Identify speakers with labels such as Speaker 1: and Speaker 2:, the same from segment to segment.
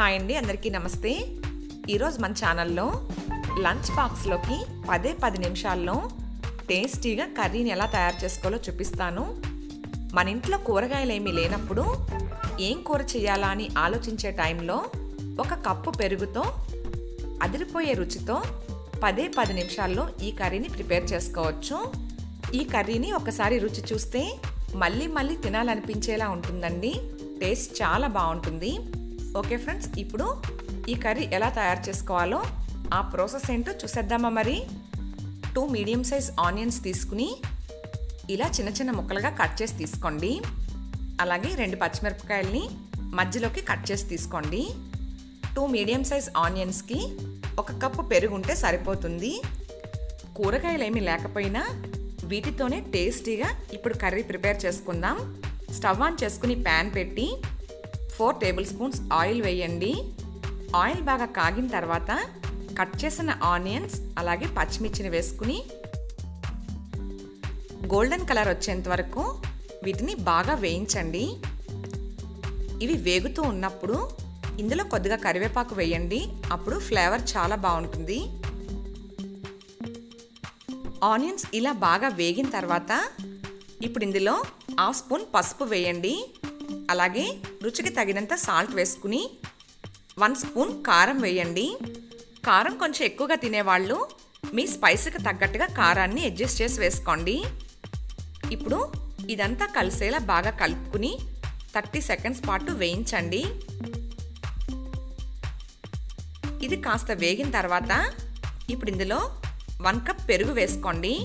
Speaker 1: hi అండి అందరికీ నమస్తే ఈరోజు మన ఛానల్లో లంచ్ బాక్స్లోకి పదే పది నిమిషాల్లో టేస్టీగా కర్రీని ఎలా తయారు చేసుకోవాలో చూపిస్తాను మన ఇంట్లో కూరగాయలు ఏమీ లేనప్పుడు ఏం కూర చేయాలా అని ఆలోచించే టైంలో ఒక కప్పు పెరుగుతో అదిరిపోయే రుచితో పదే పది నిమిషాల్లో ఈ కర్రీని ప్రిపేర్ చేసుకోవచ్చు ఈ కర్రీని ఒకసారి రుచి చూస్తే మళ్ళీ మళ్ళీ తినాలనిపించేలా ఉంటుందండి టేస్ట్ చాలా బాగుంటుంది ఓకే ఫ్రెండ్స్ ఇప్పుడు ఈ కర్రీ ఎలా తయారు చేసుకోవాలో ఆ ప్రాసెస్ ఏంటో చూసేద్దామా మరి టూ మీడియం సైజ్ ఆనియన్స్ తీసుకుని ఇలా చిన్న చిన్న ముక్కలుగా కట్ చేసి తీసుకోండి అలాగే రెండు పచ్చిమిరపకాయల్ని మధ్యలోకి కట్ చేసి తీసుకోండి టూ మీడియం సైజ్ ఆనియన్స్కి ఒక కప్పు పెరుగు ఉంటే సరిపోతుంది కూరగాయలు ఏమీ లేకపోయినా వీటితోనే టేస్టీగా ఇప్పుడు కర్రీ ప్రిపేర్ చేసుకుందాం స్టవ్ ఆన్ చేసుకుని ప్యాన్ పెట్టి ఫోర్ టేబుల్ స్పూన్స్ ఆయిల్ వేయండి ఆయిల్ బాగా కాగిన తర్వాత కట్ చేసిన ఆనియన్స్ అలాగే పచ్చిమిర్చిని వేసుకుని గోల్డెన్ కలర్ వచ్చేంత వరకు వీటిని బాగా వేయించండి ఇవి వేగుతూ ఉన్నప్పుడు ఇందులో కొద్దిగా కరివేపాకు వేయండి అప్పుడు ఫ్లేవర్ చాలా బాగుంటుంది ఆనియన్స్ ఇలా బాగా వేగిన తర్వాత ఇప్పుడు ఇందులో హాఫ్ స్పూన్ పసుపు వేయండి అలాగే రుచికి తగినంత సాల్ట్ వేసుకుని వన్ స్పూన్ కారం వేయండి కారం కొంచెం ఎక్కువగా తినేవాళ్ళు మీ స్పైసీకి తగ్గట్టుగా కారాన్ని అడ్జస్ట్ చేసి వేసుకోండి ఇప్పుడు ఇదంతా కలిసేలా బాగా కలుపుకుని థర్టీ సెకండ్స్ పాటు వేయించండి ఇది కాస్త వేగిన తర్వాత ఇప్పుడు ఇందులో వన్ కప్ పెరుగు వేసుకోండి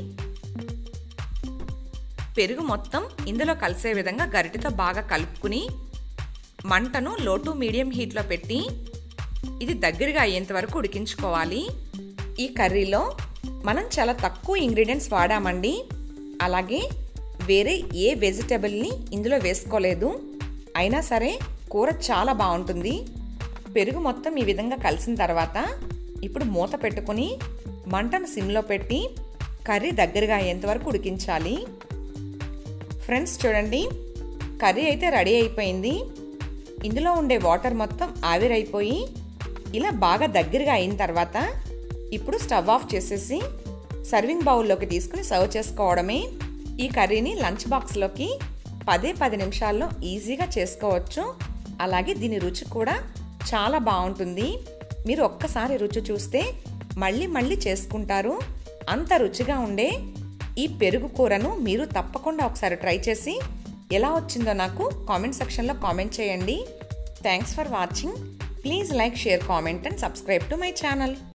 Speaker 1: పెరుగు మొత్తం ఇందులో కలిసే విధంగా గరిటెతో బాగా కలుపుకుని మంటను లో టు మీడియం హీట్లో పెట్టి ఇది దగ్గరగా అయ్యేంత వరకు ఉడికించుకోవాలి ఈ కర్రీలో మనం చాలా తక్కువ ఇంగ్రీడియంట్స్ వాడామండి అలాగే వేరే ఏ వెజిటబుల్ని ఇందులో వేసుకోలేదు అయినా సరే కూర చాలా బాగుంటుంది పెరుగు మొత్తం ఈ విధంగా కలిసిన తర్వాత ఇప్పుడు మూత పెట్టుకుని మంటను సిమ్లో పెట్టి కర్రీ దగ్గరగా అయ్యేంత వరకు ఉడికించాలి ఫ్రెండ్స్ చూడండి కర్రీ అయితే రెడీ అయిపోయింది ఇందులో ఉండే వాటర్ మొత్తం ఆవిరైపోయి ఇలా బాగా దగ్గరగా అయిన తర్వాత ఇప్పుడు స్టవ్ ఆఫ్ చేసేసి సర్వింగ్ బౌల్లోకి తీసుకుని సర్వ్ చేసుకోవడమే ఈ కర్రీని లంచ్ బాక్స్లోకి పదే పది నిమిషాల్లో ఈజీగా చేసుకోవచ్చు అలాగే దీని రుచి కూడా చాలా బాగుంటుంది మీరు ఒక్కసారి రుచి చూస్తే మళ్ళీ మళ్ళీ చేసుకుంటారు అంత రుచిగా ఉండే ఈ పెరుగు కూరను మీరు తప్పకుండా ఒకసారి ట్రై చేసి ఎలా వచ్చిందో నాకు కామెంట్ సెక్షన్లో కామెంట్ చేయండి thanks for watching please like share comment and subscribe to my channel